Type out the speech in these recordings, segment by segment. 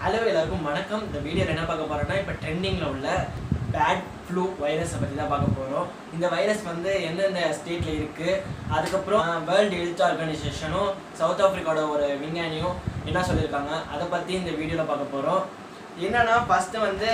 hello எல்லாருக்கும் வணக்கம் இந்த வீடியோவில் என்ன பார்க்க போறோம்னா இப்போ ட்ரெண்டிங்கில் உள்ள பேட் ஃப்ளூ வைரஸை பற்றி தான் பார்க்க போகிறோம் இந்த வைரஸ் வந்து எந்தெந்த ஸ்டேட்டில் இருக்குது அதுக்கப்புறம் வேர்ல்டு ஹெல்த் ஆர்கனைசேஷனும் சவுத் ஆஃப்ரிக்காவோட ஒரு விஞ்ஞானியும் என்ன சொல்லியிருக்காங்க அதை பற்றி இந்த வீடியோவில் பார்க்க போகிறோம் என்னன்னா ஃபஸ்ட்டு வந்து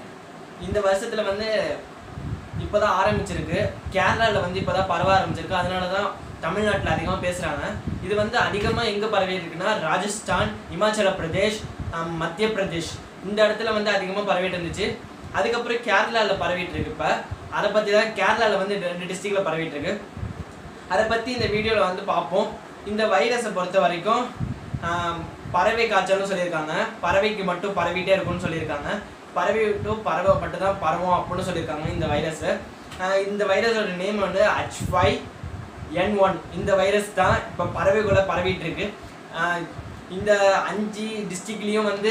இந்த வருஷத்தில் வந்து இப்போதான் ஆரம்பிச்சிருக்கு கேரளாவில் வந்து இப்போதான் பரவ ஆரம்பிச்சிருக்கு அதனால தான் தமிழ்நாட்டில் அதிகமாக பேசுகிறாங்க இது வந்து அதிகமாக எங்கே பரவி இருக்குன்னா ராஜஸ்தான் இமாச்சல பிரதேஷ் ஆம், மத்திய பிரதேஷ் இந்த இடத்துல வந்து அதிகமாக பரவிட்டு இருந்துச்சு அதுக்கப்புறம் கேரளாவில் பரவிட்டு இருக்கு இப்போ அதை பற்றி தான் கேரளாவில் வந்து ரெண்டு டிஸ்ட்ரிக்டில் பரவிட்டு இருக்கு அதை பற்றி இந்த வீடியோவில் வந்து பார்ப்போம் இந்த வைரஸை பொறுத்த வரைக்கும் ஆம், பறவை காய்ச்சல்னு சொல்லியிருக்காங்க பறவைக்கு மட்டும் பரவிட்டே இருக்கும்னு சொல்லியிருக்காங்க பறவை விட்டு பறவை மட்டும் தான் பரவும் அப்படின்னு சொல்லியிருக்காங்க இந்த வைரஸு இந்த வைரஸோட நேம் வந்து ஹச் ஃபைவ் என் ஒன் இந்த வைரஸ் தான் இப்போ பறவைக்குள்ளே பரவிட்டு இருக்கு ஆஹ் இந்த அஞ்சு டிஸ்ட்ரிக்ட்லேயும் வந்து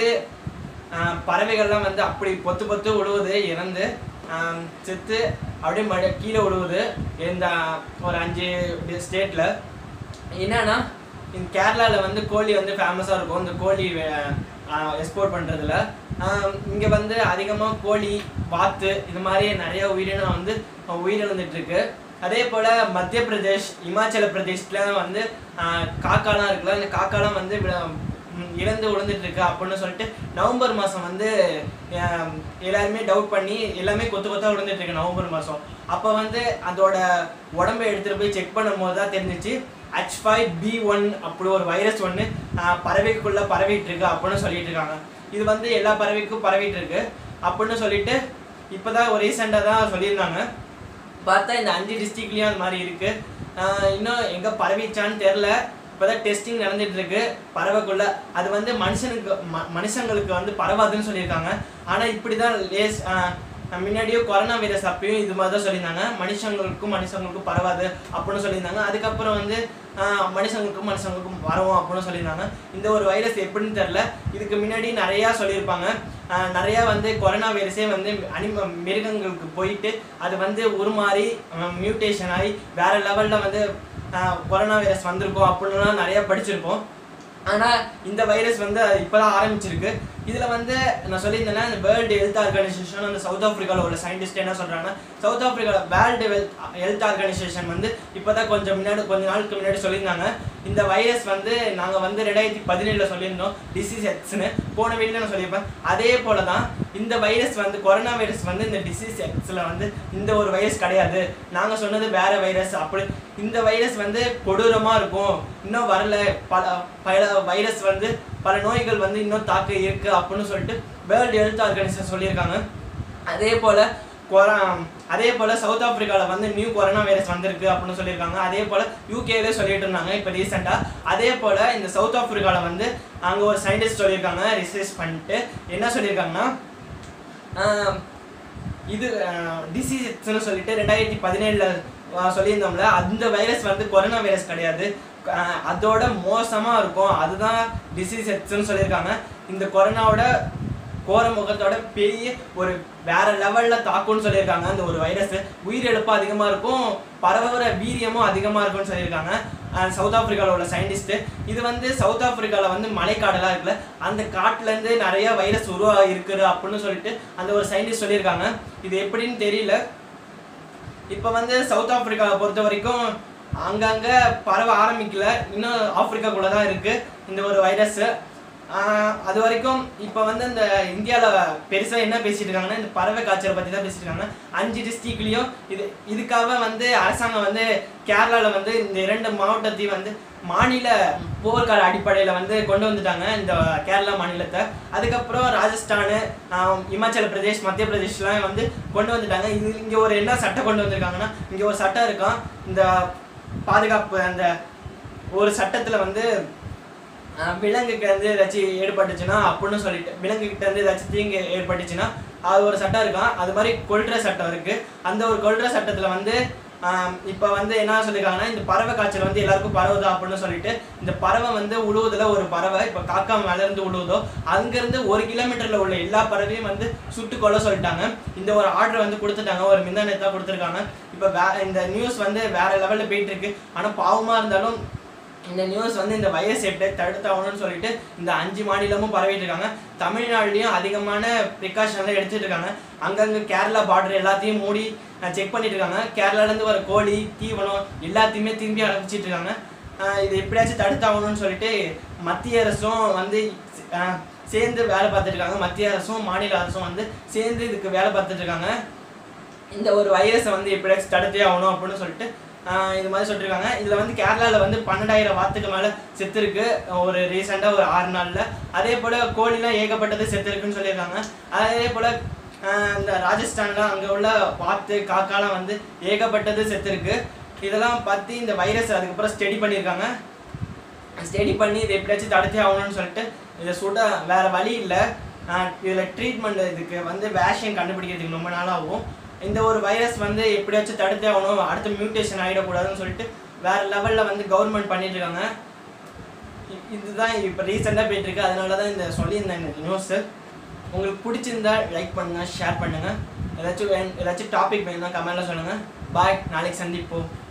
ஆஹ் பறவைகள்லாம் வந்து அப்படி பொத்து பொத்து விழுவுது இறந்து ஆஹ் செத்து அப்படியே மழை கீழே விழுவுது இந்த ஒரு அஞ்சு ஸ்டேட்டில் என்னன்னா இந்த கேரளாவில் வந்து கோழி வந்து ஃபேமஸாக இருக்கும் இந்த கோழி எக்ஸ்போர்ட் பண்ணுறதுல இங்கே வந்து அதிகமாக கோழி வாத்து இது மாதிரி நிறைய உயிரினம் வந்து உயிரிழந்துட்டு இருக்கு அதே போல் மத்திய பிரதேஷ் இமாச்சல பிரதேஷ்ல வந்து ஆஹ் காக்காலாம் இருக்குல்ல இந்த காக்காலாம் வந்து விழ- ம், இறந்து விழுந்துட்டு இருக்கு அப்படின்னு சொல்லிட்டு நவம்பர் மாதம் வந்து ஆஹ் எல்லாருமே டவுட் பண்ணி எல்லாமே கொத்து கொத்தா விழுந்துட்டு இருக்கு நவம்பர் மாதம் அப்போ வந்து அதோட உடம்பை எடுத்துகிட்டு போய் செக் பண்ணும்போது தான் தெரிஞ்சிச்சு ஹச் ஃபைவ் பி ஒன் அப்படி ஒரு வைரஸ் ஒன்று பறவைக்குள்ளே பரவிட்டு இருக்கு அப்படின்னு சொல்லிட்டு இருக்காங்க இது வந்து எல்லா பறவைக்கும் பரவிட்டு இருக்கு அப்படின்னு சொல்லிட்டு இப்போதான் ஒரு ரீசெண்டாக தான் சொல்லியிருந்தாங்க பார்த்தா இந்த அஞ்சு டிஸ்ட்ரிக்ட்லேயும் அது மாதிரி இருக்கு ஆஹ் இன்னும் எங்கே பரவிச்சான்னு தெரில இப்போதான் டெஸ்டிங் நடந்துட்டு இருக்கு பறவைக்குள்ள அது வந்து மனுஷனுக்கு ம- மனுஷங்களுக்கு வந்து பரவாதுன்னு சொல்லியிருக்காங்க ஆனால் இப்படி தான் லேஸ் ஆஹ் முன்னாடியே கொரோனா வைரஸ் அப்பயும் இது மாதிரி தான் சொல்லியிருந்தாங்க மனுஷங்களுக்கும் மனுஷங்களுக்கும் பரவாது அப்படின்னு சொல்லியிருந்தாங்க அதுக்கப்புறம் வந்து ஆஹ் மனுஷங்களுக்கும் மனுஷங்களுக்கும் பரவும் அப்படின்னு சொல்லியிருந்தாங்க இந்த ஒரு வைரஸ் எப்படின்னு தெரில இதுக்கு முன்னாடி நிறையா சொல்லியிருப்பாங்க ஆஹ் நிறையா வந்து கொரோனா வைரஸே வந்து அனிம மிருகங்களுக்கு போயிட்டு அது வந்து உருமாறி மியூட்டேஷன் ஆகி வேற லெவலில் வந்து ஆஹ் கொரோனா வைரஸ் வந்திருக்கும் அப்படின்லாம் நிறையா படிச்சிருப்போம் ஆனால் இந்த வைரஸ் வந்து இப்போதான் ஆரம்பிச்சிருக்கு இதில் வந்து நான் சொல்லியிருந்தேன்னா இந்த வேர்ல்டு ஹெல்த் ஆர்கனைசேஷன் அந்த சவுத் ஆஃப்ரிக்காவில் உள்ள சயின்டிஸ்ட் என்ன சொல்கிறாங்கன்னா சவுத் ஆஃப்ரிக்காவில் வேர்ல்டு ஹெல்த் ஹெல்த் ஆர்கனைசேஷன் வந்து இப்போ தான் கொஞ்சம் முன்னாடி கொஞ்ச நாளுக்கு முன்னாடி சொல்லியிருந்தாங்க இந்த வைரஸ் வந்து நாங்கள் வந்து ரெண்டாயிரத்தி பதினேழில் சொல்லியிருந்தோம் டிசீஸ் எக்ஸ்னு போன வீட்டில் நான் சொல்லியிருப்பேன் அதே போல தான் இந்த வைரஸ் வந்து கொரோனா வைரஸ் வந்து இந்த டிசீஸ் எக்ஸில் வந்து இந்த ஒரு வைரஸ் கிடையாது நாங்கள் சொன்னது வேற வைரஸ் அப்படி இந்த வைரஸ் வந்து கொடூரமாக இருக்கும் இன்னும் வரல பல பல வைரஸ் வந்து பல நோய்கள் வந்து இன்னும் தாக்க இருக்கு அப்படின்னு சொல்லிட்டு வேர்ல்டு ஹெல்த் ஆர்கனைசேஷன் சொல்லியிருக்காங்க அதே போல் கொரா அதே போல் சவுத் ஆப்பிரிக்காவில் வந்து நியூ கொரோனா வைரஸ் வந்திருக்கு அப்படின்னு சொல்லியிருக்காங்க அதே போல் யூகேலே சொல்லிட்டு இருந்தாங்க இப்போ ரீசெண்டாக அதே போல் இந்த சவுத் ஆப்பிரிக்காவில் வந்து அங்கே ஒரு சயின்டிஸ்ட் சொல்லியிருக்காங்க ரிசர்ச் பண்ணிட்டு என்ன சொல்லியிருக்காங்கன்னா ஆஹ் இது டிசீஸ்னு சொல்லிட்டு ரெண்டாயிரத்தி பதினேழில் சொல்லியிருந்தோம்ல அந்த வைரஸ் வந்து கொரோனா வைரஸ் கிடையாது ஆஹ் அதோட மோசமாக இருக்கும் அதுதான் டிசீஸ் எக்ஸ்னு சொல்லியிருக்காங்க இந்த கொரோனாவோட கோர முகத்தோட பெரிய ஒரு வேற லெவல்ல தாக்கும்னு சொல்லியிருக்காங்க அந்த ஒரு வைரஸ் உயிரிழப்பு அதிகமாக இருக்கும் பரவுற வீரியமும் அதிகமாக இருக்கும்னு சொல்லியிருக்காங்க அஹ் சவுத் ஆப்பிரிக்காவில் உள்ள சயின்டிஸ்ட் இது வந்து சவுத் ஆப்பிரிக்காவில் வந்து மலைக்காடெல்லாம் இருக்குல்ல அந்த காட்டுலேருந்து நிறைய வைரஸ் உருவாகி இருக்குது அப்படின்னு சொல்லிட்டு அந்த ஒரு சயின்டிஸ்ட் சொல்லியிருக்காங்க இது எப்படின்னு தெரியல இப்போ வந்து சவுத் ஆப்பிரிக்காவை பொறுத்த வரைக்கும் அங்கங்கே பரவ ஆரம்பிக்கல இன்னும் ஆப்பிரிக்காக்குள்ளே தான் இருக்குது இந்த ஒரு வைரஸ் அது வரைக்கும் இப்போ வந்து இந்த இந்தியாவில் பெருசாக என்ன பேசிட்டு இருக்காங்கன்னா இந்த பறவை காய்ச்சலை பற்றி தான் பேசிட்டு இருக்காங்க அஞ்சு டிஸ்ட்ரிக்ட்லேயும் இது இதுக்காக வந்து அரசாங்கம் வந்து கேரளாவில் வந்து இந்த இரண்டு மாவட்டத்தையும் வந்து மாநில போர்க்கால அடிப்படையில் வந்து கொண்டு வந்துட்டாங்க இந்த கேரளா மாநிலத்தை அதுக்கப்புறம் ராஜஸ்தானு ஆஹ், இமாச்சல பிரதேஷ் மத்திய பிரதேஷ்லாம் வந்து கொண்டு வந்துட்டாங்க இது இங்கே ஒரு என்ன சட்டம் கொண்டு வந்திருக்காங்கன்னா இங்கே ஒரு சட்டம் இருக்கான் இந்த பாதுகாப்பு அந்த ஒரு சட்டத்தில் வந்து ஆஹ், விலங்குக்கு வந்து ஏதாச்சும் ஏற்பட்டுச்சுன்னா அப்படின்னு சொல்லிட்டு விலங்குகிட்ட இருந்து ஏதாச்சும் தீங்கு ஏற்பட்டுச்சுன்னா அது ஒரு சட்டம் இருக்கான் அது மாதிரி கொல்ற சட்டம் இருக்கு அந்த ஒரு கொல்ற சட்டத்தில் வந்து இப்போ வந்து என்ன சொல்லியிருக்காங்கன்னா இந்த பறவை காய்ச்சல் வந்து எல்லாருக்கும் பரவுதா அப்படின்னு சொல்லிட்டு இந்த பறவை வந்து உழுவுதுல ஒரு பறவை இப்போ காக்கா மேல இருந்து உழுவுதோ அங்கேருந்து ஒரு கிலோமீட்டரில் உள்ள எல்லா பறவையும் வந்து சுட்டு கொல்ல சொல்லிட்டாங்க இந்த ஒரு ஆர்டர் வந்து கொடுத்துட்டாங்க ஒரு மின்னணத்தான் கொடுத்துருக்காங்க இப்போ வே இந்த நியூஸ் வந்து வேற லெவலில் போயிட்டு இருக்கு ஆனால் பாவமாக இருந்தாலும் இந்த நியூஸ் வந்து இந்த வைரஸ் எப்படி தடுத்தாகணும்னு சொல்லிட்டு இந்த அஞ்சு மாநிலமும் பரவிட்டு இருக்காங்க தமிழ்நாடுலயும் அதிகமான ப்ரிகாஷன்லாம் எடுத்துட்டு இருக்காங்க அங்கங்க கேரளா பார்டர் எல்லாத்தையும் மூடி செக் பண்ணிட்டு இருக்காங்க கேரளால இருந்து வர கோழி தீவனம் எல்லாத்தையுமே திரும்பி அனுப்பிச்சிட்டு இருக்காங்க அஹ் இது எப்படியாச்சும் தடுத்தாகணும்னு சொல்லிட்டு மத்திய அரசும் வந்து அஹ், சேர்ந்து வேலை பார்த்துட்டு இருக்காங்க மத்திய அரசும் மாநில அரசும் வந்து சேர்ந்து இதுக்கு வேலை பார்த்துட்டு இருக்காங்க இந்த ஒரு வைரஸை வந்து எப்படியாச்சும் தடுத்தே ஆகணும் அப்படின்னு சொல்லிட்டு ஆஹ் இது மாதிரி சொல்லியிருக்காங்க இதில் வந்து கேரளாவில் வந்து பன்னெண்டாயிரம் வாத்துக்கு மேலே செத்துருக்கு ஒரு ரீசெண்டாக ஒரு ஆறு நாளில் அதே போல் கோழிலாம் ஏகப்பட்டது செத்துருக்குன்னு சொல்லியிருக்காங்க அதே போல் இந்த ராஜஸ்தான்லாம் அங்கே உள்ள வாத்து காக்காலாம் வந்து ஏகப்பட்டது செத்துருக்கு இதெல்லாம் பற்றி இந்த வைரஸ் அதுக்கப்புறம் ஸ்டடி பண்ணியிருக்காங்க ஸ்டடி பண்ணி இதை எப்படியாச்சும் தடுத்தே ஆகணும்னு சொல்லிட்டு இதை சுட வேற வழி இல்லை இதில் ட்ரீட்மெண்ட் இதுக்கு வந்து வேக்சின் கண்டுபிடிக்கிறதுக்கு ரொம்ப நாள் ஆகும் இந்த ஒரு வைரஸ் வந்து எப்படியாச்சும் தடுத்தே ஆகணும் அடுத்த மியூட்டேஷன் ஆகிடக்கூடாதுன்னு சொல்லிட்டு வேற லெவலில் வந்து கவர்மெண்ட் பண்ணிட்டு இருக்காங்க இ- இதுதான் இப்போ ரீசெண்டாக போயிட்டு இருக்கு அதனால தான் இந்த சொல்லியிருந்தேன் இந்த நியூஸு உங்களுக்கு பிடிச்சிருந்தா லைக் பண்ணுங்க ஷேர் பண்ணுங்க ஏதாச்சும் வேணும் ஏதாச்சும் டாபிக் வேணும்னா கமெண்ட்ல சொல்லுங்க பாய் நாளைக்கு சந்திப்போம்